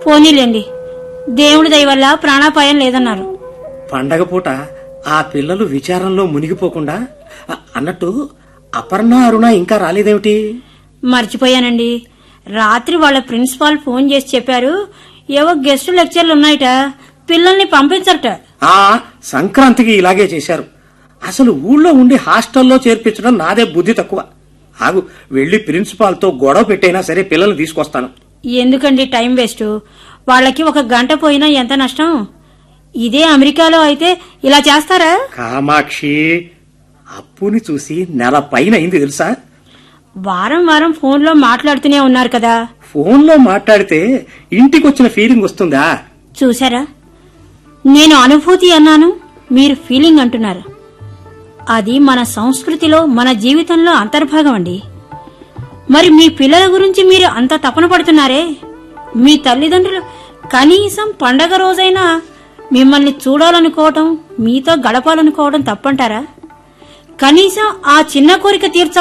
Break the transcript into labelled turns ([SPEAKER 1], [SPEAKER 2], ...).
[SPEAKER 1] పోనీలేండి దేవుడి దయ వల్ల ప్రాణాపాయం లేదన్నారు
[SPEAKER 2] పండగ పూట ఆ పిల్లలు విచారంలో మునిగిపోకుండా అ- అన్నట్టు అపర్ణ అరుణ ఇంకా రాలేదేమిటి
[SPEAKER 1] మర్చిపోయానండి రాత్రి వాళ్ళ ప్రిన్సిపాల్ ఫోన్ చేసి చెప్పారు ఏవో గెస్ట్ లెక్చర్లు ఉన్నాయట పిల్లల్ని పంపించరట
[SPEAKER 2] ఆ సంక్రాంతికి ఇలాగే చేశారు అసలు ఊళ్ళో ఉండి హాస్టల్లో చేర్పించడం నాదే బుద్ధి తక్కువ ఆగు వెళ్లి ప్రిన్సిపాల్తో గొడవ పెట్టైనా సరే పిల్లల్ని తీసుకొస్తాను
[SPEAKER 1] ఎందుకండి టైం వేస్ట్ వాళ్ళకి ఒక గంట పోయినా ఎంత నష్టం ఇదే అమెరికాలో అయితే ఇలా చేస్తారా
[SPEAKER 2] కామాక్షి అప్పుని చూసి నెల పైన అయింది తెలుసా
[SPEAKER 1] వారం వారం ఫోన్లో మాట్లాడుతూనే ఉన్నారు కదా
[SPEAKER 2] ఫోన్లో మాట్లాడితే ఇంటికి వచ్చిన ఫీలింగ్ వస్తుందా
[SPEAKER 1] చూసారా నేను అనుభూతి అన్నాను మీరు ఫీలింగ్ అంటున్నారు అది మన సంస్కృతిలో మన జీవితంలో అంతర్భాగం అండి మరి మీ పిల్లల గురించి మీరు అంత తపన పడుతున్నారే మీ తల్లిదండ్రులు కనీసం పండగ రోజైనా మిమ్మల్ని చూడాలనుకోవటం మీతో గడపాలనుకోవడం తప్పంటారా కనీసం ఆ చిన్న కోరిక తీర్చ